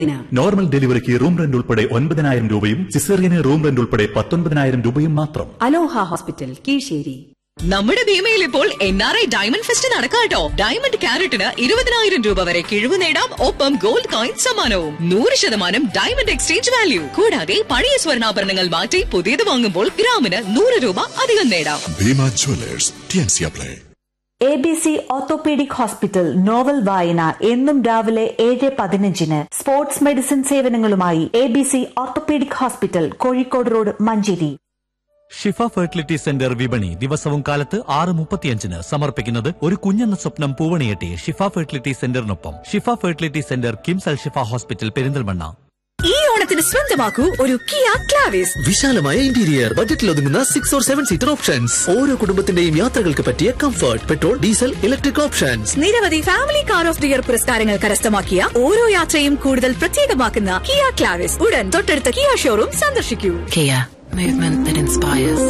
ത്തിന് നോർമൽ ഡെലിവറിക്ക് room rent ഉൾപ്പെടെ ഒൻപതിനായിരം രൂപയും സിസേറിയന് റൂം റെന്റ് ഉൾപ്പെടെ പത്തൊൻപതിനായിരം രൂപയും മാത്രം അലോഹ ഹോസ്പിറ്റൽ കീഴ്ശേരി നമ്മുടെ ഭീമയിൽ ഇപ്പോൾ N R I diamond fest നടക്കാട്ടോ ഡയമണ്ട് ക്യാരറ്റിന് ഇരുപതിനായിരം രൂപ വരെ കിഴിവ് നേടാം ഒപ്പം ഗോൾഡ് കോയിൻ സമ്മാനവും നൂറ് ശതമാനം ഡയമണ്ട് എക്സ്ചേഞ്ച് വാല്യൂ കൂടാതെ പഴയ സ്വർണ്ണാഭരണങ്ങൾ മാറ്റി പുതിയത് വാങ്ങുമ്പോൾ ഗ്രാമിന് നൂറ് രൂപ അധികം നേടാം Bhima Jewelers, TNC Play. A B C orthopaedic hospital novel വായന എന്നും രാവിലെ ഏഴ് പതിനഞ്ചിന് സ്പോർട്സ് മെഡിസിൻ സേവനങ്ങളുമായി A B C orthopaedic hospital Kozhikode road Manjeri Shifa fertility centre വിപണി ദിവസവും കാലത്ത് ആറ് മുപ്പത്തിയഞ്ചിന് സമർപ്പിക്കുന്നത് ഒരു കുഞ്ഞെന്ന സ്വപ്നം പൂവണിയെട്ടി ഷിഫ ഫെർട്ടിലിറ്റി സെന്ററിനൊപ്പം Shifa fertility centre KIMS Al Shifa hospital Perinthalmanna ഈ ഓണത്തിന് സ്വന്തമാക്കൂ ഒരു കിയ ക്ലാവിസ് വിശാലമായ ഇന്റീരിയർ ബജറ്റിൽ ഒതുങ്ങുന്ന six or seven seater options ഓരോ കുടുംബത്തിന്റെയും യാത്രകൾക്ക് പറ്റിയ comfort petrol diesel electric options നിരവധി family car of the year പുരസ്കാരങ്ങൾ കരസ്ഥമാക്കിയ ഓരോ യാത്രയും കൂടുതൽ പ്രത്യേകമാക്കുന്ന കിയ ക്ലാവിസ് ഉടൻ തൊട്ടടുത്ത കിയ ഷോറൂം സന്ദർശിക്കൂ Kia, movement that inspires.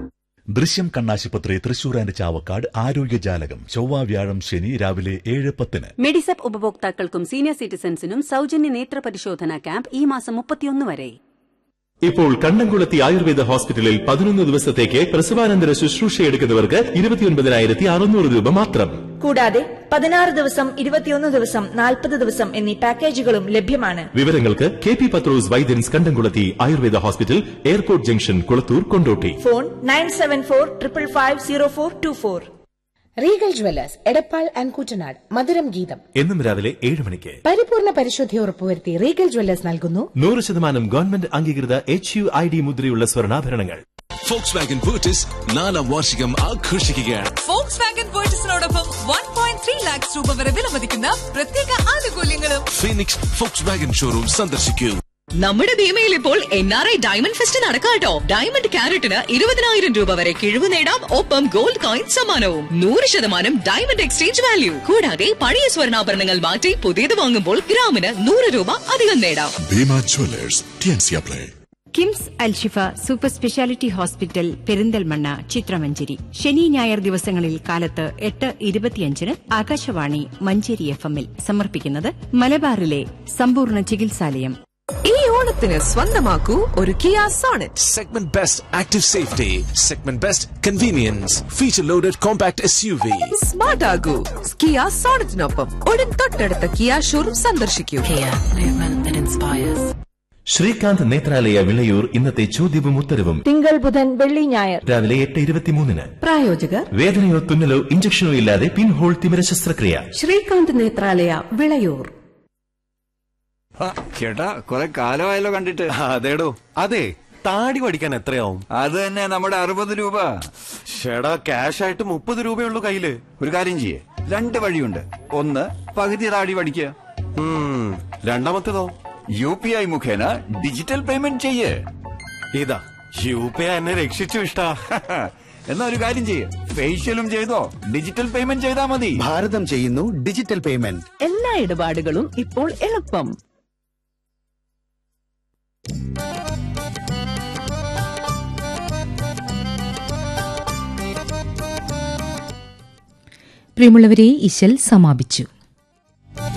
ദൃശ്യം കണ്ണാശുപത്രി തൃശൂർ ആൻഡ് ചാവക്കാട് ആരോഗ്യജാലകം ചൊവ്വ വ്യാഴം ശനി രാവിലെ ഏഴ് പത്തിന് മെഡിസെപ്പ് ഉപഭോക്താക്കൾക്കും സീനിയർ സിറ്റിസൺസിനും സൗജന്യ നേത്ര പരിശോധന ക്യാമ്പ് ഈ മാസം മുപ്പത്തിയൊന്ന് വരെ ഇപ്പോൾ കണ്ണംകുളത്തി ആയുർവേദ ഹോസ്പിറ്റലിൽ പതിനൊന്ന് ദിവസത്തേക്ക് പ്രസവാനന്തര ശുശ്രൂഷ എടുക്കുന്നവർക്ക് ഇരുപത്തിയൊൻപതിനായിരത്തി അറുന്നൂറ് രൂപ മാത്രം കൂടാതെ പതിനാറ് ദിവസം ഇരുപത്തിയൊന്ന് ദിവസം നാൽപ്പത് ദിവസം എന്നീ പാക്കേജുകളും ലഭ്യമാണ് വിവരങ്ങൾക്ക് K P Pathrose Vaidyans Kandamkulathy Ayurveda hospital airport junction Kulathur Kondotty phone nine seven four triple five zero four two four Regal jewellers Edappal and Koottanad മധുരം ഗീതം എന്നും രാവിലെ ഏഴ് മണിക്ക് പരിപൂർണ പരിശുദ്ധി ഉറപ്പുവരുത്തി റീഗൽ ജ്വല്ലേഴ്സ് നൽകുന്നു നൂറ് ശതമാനം ഗവൺമെന്റ് അംഗീകൃത എച്ച് യു ഐ ഡി മുദ്രയുള്ള സ്വർണ്ണാഭരണങ്ങൾ ഫോക്സ് വാഗൻ ബൂട്ടിസ് നാലാം വാർഷികം ആഘോഷിക്കുകയാണ് ഫോക്സ് വാഗൻ വേർട്ടസിനോടൊപ്പം വൺ പോയിന്റ് ത്രീ ലാക്സ് രൂപ വരെ വിലമതിക്കുന്ന പ്രത്യേക ആനുകൂല്യങ്ങളും ഫീനിക്സ് ഫോക്സ് വാഗൻ ഷോറൂം സന്ദർശിക്കൂ നമ്മുടെ ഭീമയിൽ ഇപ്പോൾ N R I diamond fest നടക്കാട്ടോ ഡയമണ്ട് ക്യാരറ്റിന് ഇരുപതിനായിരം രൂപ വരെ കിഴിവ് നേടാം ഒപ്പം ഗോൾഡ് കോയിൻ സമ്മാനവും നൂറ് ശതമാനം ഡയമണ്ട് എക്സ്ചേഞ്ച് വാല്യൂ കൂടാതെ പഴയ സ്വർണ്ണാഭരണങ്ങൾ മാറ്റി പുതിയത് വാങ്ങുമ്പോൾ ഗ്രാമിന് നൂറ് രൂപ അധികം നേടാം Bhima Jewelers, TNC Play. KIMS Alshifa super speciality hospital Perinthalmanna ചിത്രമഞ്ചേരി ശനി ഞായർ ദിവസങ്ങളിൽ കാലത്ത് എട്ട് ഇരുപത്തിയഞ്ചിന് ആകാശവാണി മഞ്ചേരി എഫ് എമ്മിൽ സമർപ്പിക്കുന്നത് മലബാറിലെ സമ്പൂർണ്ണ ചികിത്സാലയം ഈ ഓണത്തിന് സ്വന്തമാക്കൂ ഒരു Kia Sonet Segment Best Active Safety, Segment Best Convenience, Feature Loaded Compact SUV. Smart ആകൂ കിയ സോണറ്റിനൊപ്പം ഉടൻ തൊട്ടടുത്ത കിയ ഷോറൂം സന്ദർശിക്കൂ Kia, movement that inspires. Sreekanth Netralaya Vilayur ഇന്നത്തെ ചോദ്യവും ഉത്തരവും തിങ്കൾ ബുധൻ വെള്ളി ഞായർ രാവിലെ എട്ട് ഇരുപത്തിമൂന്നിന് പ്രായോജകർ വേദനയോ തുന്നലോ ഇഞ്ചക്ഷനോ ഇല്ലാതെ പിൻഹോൾ തിമിര ശസ്ത്രക്രിയ ശ്രീകാന്ത് നേത്രാലയ വിളയൂർ ചേട്ടാ കൊറേ കാലമായല്ലോ കണ്ടിട്ട് അതേടോ അതെ താടി പഠിക്കാൻ എത്രയാവും അത് തന്നെ നമ്മുടെ അറുപത് രൂപ ഷേടാ ക്യാഷ് ആയിട്ട് മുപ്പത് രൂപയുള്ളൂ കയ്യില് ഒരു കാര്യം ചെയ്യേ രണ്ട് വഴിയുണ്ട് ഒന്ന് പകുതി താടി പഠിക്കുക ഉം, രണ്ടാമത്തേതോ യു പി ഐ മുഖേന ഡിജിറ്റൽ പേയ്മെന്റ് ചെയ്യേ ഇതാ യു പി ഐ എന്നെ രക്ഷിച്ചു ഇഷ്ടാ എന്നാ ഒരു കാര്യം ചെയ്യേ ഫേഷ്യലും ചെയ്തോ ഡിജിറ്റൽ പേയ്മെന്റ് ചെയ്താ മതി ഭാരതം ചെയ്യുന്നു ഡിജിറ്റൽ പേയ്മെന്റ് എല്ലാ ഇടപാടുകളും ഇപ്പോൾ എളുപ്പം പ്രിയമുള്ളവരെ ഇശൽ സമാപിച്ചു